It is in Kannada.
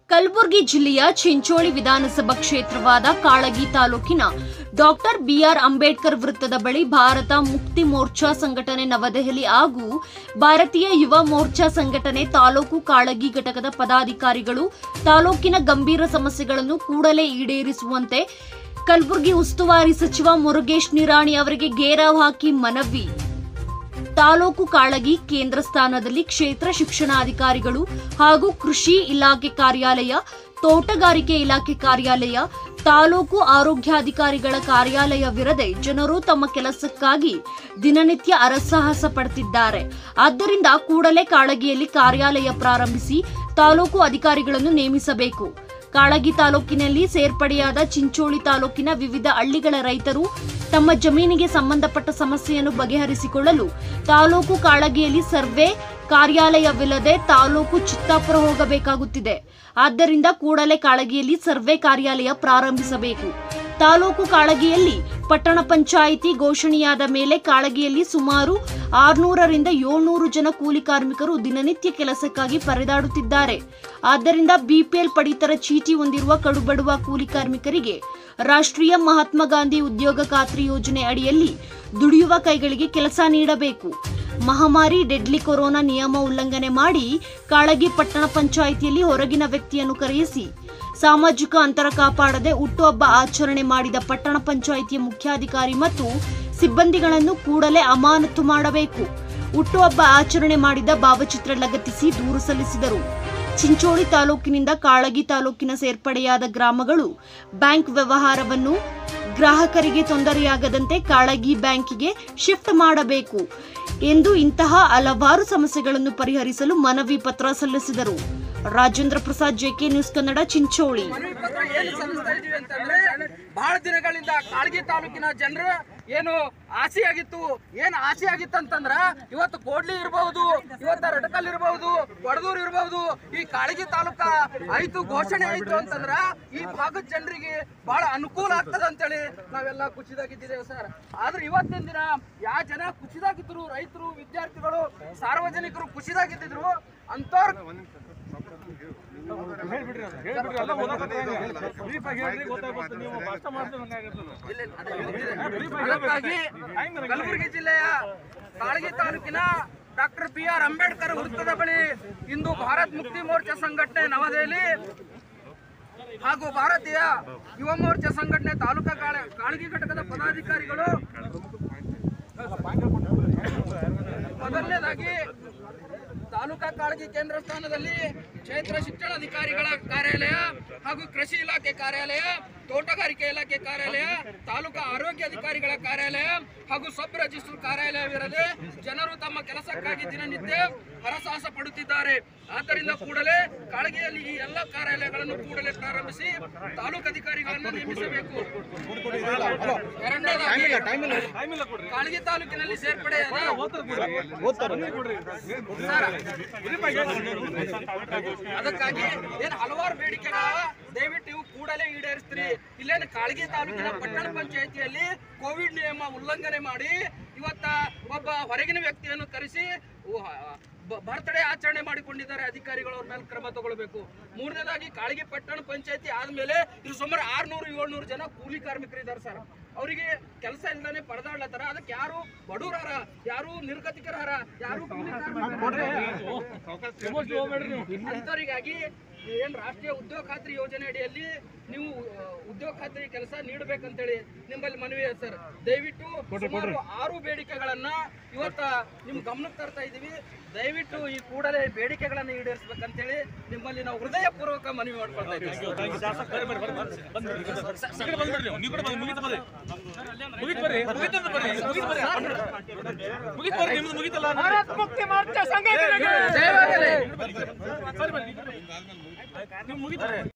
ಕಲಬುರಗಿ ಜಿಲ್ಲೆಯ ಚಿಂಚೋಳಿ ವಿಧಾನಸಭಾ ಕ್ಷೇತ್ರವಾದ ಕಾಳಗಿ ತಾಲೂಕಿನ ಡಾಕ್ಟರ್ ಬಿಆರ್ ಅಂಬೇಡ್ಕರ್ ವೃತ್ತದ ಬಳಿ ಭಾರತ ಮುಕ್ತಿ ಮೋರ್ಚಾ ಸಂಘಟನೆ ನವದೆಹಲಿ ಹಾಗೂ ಭಾರತೀಯ ಯುವ ಮೋರ್ಚಾ ಸಂಘಟನೆ ತಾಲೂಕು ಕಾಳಗಿ ಘಟಕದ ಪದಾಧಿಕಾರಿಗಳು ತಾಲೂಕಿನ ಗಂಭೀರ ಸಮಸ್ಯೆಗಳನ್ನು ಕೂಡಲೇ ಈಡೇರಿಸುವಂತೆ ಕಲಬುರಗಿ ಉಸ್ತುವಾರಿ ಸಚಿವ ಮುರುಗೇಶ್ ನಿರಾಣಿ ಅವರಿಗೆ ಗೇರಾವ್ ಹಾಕಿ ಮನವಿ ತಾಲೂಕು ಕಾಳಗಿ ಕೇಂದ್ರ ಸ್ಥಾನದಲ್ಲಿ ಕ್ಷೇತ್ರ ಶಿಕ್ಷಣಾಧಿಕಾರಿಗಳು ಹಾಗೂ ಕೃಷಿ ಇಲಾಖೆ ಕಾರ್ಯಾಲಯ ತೋಟಗಾರಿಕೆ ಇಲಾಖೆ ಕಾರ್ಯಾಲಯ ತಾಲೂಕು ಆರೋಗ್ಯಾಧಿಕಾರಿಗಳ ಕಾರ್ಯಾಲಯವಿರದೆ ಜನರು ತಮ್ಮ ಕೆಲಸಕ್ಕಾಗಿ ದಿನನಿತ್ಯ ಅರಸಾಹಸ ಪಡುತ್ತಿದ್ದಾರೆ ಆದ್ದರಿಂದ ಕೂಡಲೇ ಕಾಳಗಿಯಲ್ಲಿ ಕಾರ್ಯಾಲಯ ಪ್ರಾರಂಭಿಸಿ ತಾಲೂಕು ಅಧಿಕಾರಿಗಳನ್ನು ನೇಮಿಸಬೇಕು ಕಾಳಗಿ ತಾಲೂಕಿನಲ್ಲಿ ಸೇರ್ಪಡೆಯಾದ ಚಿಂಚೋಳಿ ತಾಲೂಕಿನ ವಿವಿಧ ಹಳ್ಳಿಗಳ ರೈತರು ತಮ್ಮ ಜಮೀನಿಗೆ ಸಂಬಂಧಪಟ್ಟ ಸಮಸ್ಯೆಯನ್ನು ಬಗೆಹರಿಸಿಕೊಳ್ಳಲು ತಾಲೂಕು ಕಾಳಗಿಯಲ್ಲಿ ಸರ್ವೆ ಕಾರ್ಯಾಲಯವಿಲ್ಲದೆ ತಾಲೂಕು ಚಿತ್ತಾಪುರ ಹೋಗಬೇಕಾಗುತ್ತಿದೆ ಆದ್ದರಿಂದ ಕೂಡಲೇ ಕಾಳಗಿಯಲ್ಲಿ ಸರ್ವೆ ಕಾರ್ಯಾಲಯ ಪ್ರಾರಂಭಿಸಬೇಕು ತಾಲೂಕು ಕಾಳಗಿಯಲ್ಲಿ ಪಟ್ಟಣ ಪಂಚಾಯಿತಿ ಘೋಷಣೆಯಾದ ಮೇಲೆ ಕಾಳಗಿಯಲ್ಲಿ ಸುಮಾರು ಆರ್ನೂರರಿಂದ ಏಳ್ನೂರು ಜನ ಕೂಲಿ ಕಾರ್ಮಿಕರು ದಿನನಿತ್ಯ ಕೆಲಸಕ್ಕಾಗಿ ಪರದಾಡುತ್ತಿದ್ದಾರೆ ಆದ್ದರಿಂದ ಬಿಪಿಎಲ್ ಪಡಿತರ ಚೀಟಿ ಹೊಂದಿರುವ ಕಡುಬಡುವ ಕೂಲಿ ಕಾರ್ಮಿಕರಿಗೆ ರಾಷ್ಟ್ರೀಯ ಮಹಾತ್ಮ ಗಾಂಧಿ ಉದ್ಯೋಗ ಖಾತ್ರಿ ಯೋಜನೆ ಅಡಿಯಲ್ಲಿ ದುಡಿಯುವ ಕೈಗಳಿಗೆ ಕೆಲಸ ನೀಡಬೇಕು ಮಹಾಮಾರಿ ಡೆಡ್ಲಿ ಕೊರೋನಾ ನಿಯಮ ಉಲ್ಲಂಘನೆ ಮಾಡಿ ಕಾಳಗಿ ಪಟ್ಟಣ ಪಂಚಾಯಿತಿಯಲ್ಲಿ ಹೊರಗಿನ ವ್ಯಕ್ತಿಯನ್ನು ಕರೆಯಿಸಿ ಸಾಮಾಜಿಕ ಅಂತರ ಕಾಪಾಡದೆ ಹುಟ್ಟುಹಬ್ಬ ಆಚರಣೆ ಮಾಡಿದ ಪಟ್ಟಣ ಪಂಚಾಯಿತಿಯ ಮುಖ್ಯಾಧಿಕಾರಿ ಮತ್ತು ಸಿಬ್ಬಂದಿಗಳನ್ನು ಕೂಡಲೇ ಅಮಾನತು ಮಾಡಬೇಕು ಹುಟ್ಟುಹಬ್ಬ ಆಚರಣೆ ಮಾಡಿದ ಭಾವಚಿತ್ರ ಲಗತ್ತಿಸಿ ದೂರು ಸಲ್ಲಿಸಿದರು ಚಿಂಚೋಳಿ ತಾಲೂಕಿನಿಂದ ಕಾಳಗಿ ತಾಲೂಕಿನ ಸೇರ್ಪಡೆಯಾದ ಗ್ರಾಮಗಳು ಬ್ಯಾಂಕ್ ವ್ಯವಹಾರವನ್ನು ಗ್ರಾಹಕರಿಗೆ ತೊಂದರೆಯಾಗದಂತೆ ಕಾಳಗಿ ಬ್ಯಾಂಕಿಗೆ ಶಿಫ್ಟ್ ಮಾಡಬೇಕು ಎಂದು ಇಂತಹ ಹಲವಾರು ಸಮಸ್ಯೆಗಳನ್ನು ಪರಿಹರಿಸಲು ಮನವಿ ಪತ್ರ ಸಲ್ಲಿಸಿದರು ರಾಜೇಂದ್ರ ಪ್ರಸಾದ್ ಜೆಕೆ ನ್ಯೂಸ್ ಕನ್ನಡ ಚಿಂಚೋಳಿ ಮನವಿ ಪತ್ರ ಏನು ಸಲ್ಲಿಸ್ತಾ ಇದೀವಿ ಅಂತಂದ್ರೆ ಬಹಳ ದಿನಗಳಿಂದ ಕಾಳಗಿ ತಾಲೂಕಿನ ಜನರು ಏನು ಆಸೆ ಆಗಿತ್ತು ಏನ್ ಆಸೆ ಆಗಿತ್ತು ಅಂತಂದ್ರ ಇವತ್ತು ಕೋಡ್ಲಿ ಇರಬಹುದು ಇವತ್ತು ರಟಕಲ್ ಇರಬಹುದು ವಡದೂರ್ ಇರಬಹುದು ಈ ಕಾಳಗಿ ತಾಲೂಕ ಆಯ್ತು ಘೋಷಣೆ ಆಯ್ತು ಅಂತಂದ್ರ ಈ ಭಾಗದ ಜನರಿಗೆ ಬಹಳ ಅನುಕೂಲ ಆಗ್ತದ ಅಂತೇಳಿ ನಾವೆಲ್ಲ ಖುಷಿದಾಗಿದ್ದೇವೆ ಸರ್ ಆದ್ರೆ ಇವತ್ತಿನ ದಿನ ಯಾವ ಜನ ಖುಷಿದಾಗಿದ್ರು ರೈತರು ವಿದ್ಯಾರ್ಥಿಗಳು ಸಾರ್ವಜನಿಕರು ಖುಷಿದಾಗಿದ್ದಿದ್ರು ಅಂತವ್ರ ಇಲ್ಲ, ಇಲ್ಲ, ಅದೇ ಹೇಳ್ತಿದೆ. ಅದಕ್ಕಾಗಿ ಕಲಬುರಗಿ ಜಿಲ್ಲೆಯ ಕಾಳಗಿ ತಾಲೂಕಿನ ಡಾಕ್ಟರ್ ಬಿ ಆರ್ ಅಂಬೇಡ್ಕರ್ ವೃತ್ತದ ಬಳಿ ಇಂದು ಭಾರತ್ ಮುಕ್ತಿ ಮೋರ್ಚಾ ಸಂಘಟನೆ ನವದೆಹಲಿ ಹಾಗೂ ಭಾರತೀಯ ಯುವ ಮೋರ್ಚಾ ಸಂಘಟನೆ ತಾಲೂಕಾ ಕಾಳ- ಕಾಳಗಿ ಘಟಕದ ಪದಾಧಿಕಾರಿಗಳು ಮೊದಲನೇದಾಗಿ ತಾಲೂಕಾ ಕಾಳಗಿ ಕೇಂದ್ರ ಸ್ಥಾನದಲ್ಲಿ ಕ್ಷೇತ್ರ ಶಿಕ್ಷಣಾಧಿಕಾರಿಗಳ ಕಾರ್ಯಾಲಯ ಹಾಗೂ ಕೃಷಿ ಇಲಾಖೆ ಕಾರ್ಯಾಲಯ ತೋಟಗಾರಿಕೆ ಇಲಾಖೆ ಕಾರ್ಯಾಲಯ ತಾಲೂಕಾ ಆರೋಗ್ಯ ಅಧಿಕಾರಿಗಳ ಕಾರ್ಯಾಲಯ ಹಾಗೂ ಸಬ್ ರಿಜಿಸ್ಟರ್ ಕಾರ್ಯಾಲಯವಿರದೆ ಜನರು ತಮ್ಮ ಕೆಲಸಕ್ಕಾಗಿ ದಿನನಿತ್ಯ ಹರಸಾಹಸ ಪಡುತ್ತಿದ್ದಾರೆ ಆದ್ದರಿಂದ ಕೂಡಲೇ ಕಾಳಗಿಯಲ್ಲಿ ಈ ಎಲ್ಲ ಕಾರ್ಯಾಲಯಗಳನ್ನು ಕೂಡಲೇ ಪ್ರಾರಂಭಿಸಿ ತಾಲೂಕು ಅಧಿಕಾರಿಗಳನ್ನು ನೇಮಿಸಬೇಕು ಎರಡನೇದಾಗಿ ಕಾಳಗಿ ತಾಲೂಕಿನಲ್ಲಿ ಸೇರ್ಪಡೆಯಾದ ಅದಕ್ಕಾಗಿ ಏನ್ ಹಲವಾರು ಬೇಡಿಕೆಗಳ ದಯವಿಟ್ಟು ಇವು ಕೂಡಲೇ ಈಡೇರಿಸ್ತೀರಿ ಇಲ್ಲೇನು ಕಾಳಗಿ ತಾಲೂಕಿನ ಪಟ್ಟಣ ಪಂಚಾಯತಿಯಲ್ಲಿ ಕೋವಿಡ್ ನಿಯಮ ಉಲ್ಲಂಘನೆ ಮಾಡಿ ಇವತ್ತ ಒಬ್ಬ ಹೊರಗಿನ ವ್ಯಕ್ತಿಯನ್ನು ಕರೆಸಿ ಬರ್ತ್ಡೇ ಆಚರಣೆ ಮಾಡಿಕೊಂಡಿದ್ದಾರೆ ಅಧಿಕಾರಿಗಳು ಅವ್ರ ಮೇಲೆ ಕ್ರಮ ತಗೊಳ್ಬೇಕು ಮೂರನೇದಾಗಿ ಕಾಳಗಿ ಪಟ್ಟಣ ಪಂಚಾಯತಿ ಆದ್ಮೇಲೆ ಇದು ಸುಮಾರು ಆರ್ನೂರು ಏಳ್ನೂರು ಜನ ಕೂಲಿ ಕಾರ್ಮಿಕರಿದ್ದಾರೆ ಸರ್ ಅವರಿಗೆ ಕೆಲಸ ಇಲ್ದಾನೆ ಪರದಾಡ್ಲತ್ತಾರ ಅದಕ್ಕೆ ಯಾರು ಬಡವರಾರ ಯಾರು ನಿರ್ಗತಿಕರಾರ ಯಾರು ಕೂಲಿ ಅಂತವರಿಗಾಗಿ ಏನ್ ರಾಷ್ಟ್ರೀಯ ಉದ್ಯೋಗ ಖಾತ್ರಿ ಯೋಜನೆ ಅಡಿಯಲ್ಲಿ ನೀವು ಆ, ಉದ್ಯೋಗ ಖಾತ್ರಿ ಕೆಲಸ ನೀಡಬೇಕಂತೇಳಿ ನಿಮ್ಮಲ್ಲಿ ಮನವಿ ಇದೆ ಸರ್ ದಯವಿಟ್ಟು ಸುಮಾರು ಆರು ಬೇಡಿಕೆಗಳನ್ನ ಇವತ್ತ ನಿಮ್ ಗಮನಕ್ಕೆ ತರ್ತಾ ಇದೀವಿ ದಯವಿಟ್ಟು ಈ ಕೂಡಲೇ ಬೇಡಿಕೆಗಳನ್ನ ಈಡೇರಿಸಬೇಕಂತೇಳಿ ನಿಮ್ಮಲ್ಲಿ ನಾವು ಹೃದಯ ಪೂರ್ವಕ ಮನವಿ ಮಾಡ್ಕೊಳ್ತಾ ಇದ್ದೀವಿ ಜಯವಾಗಲಿ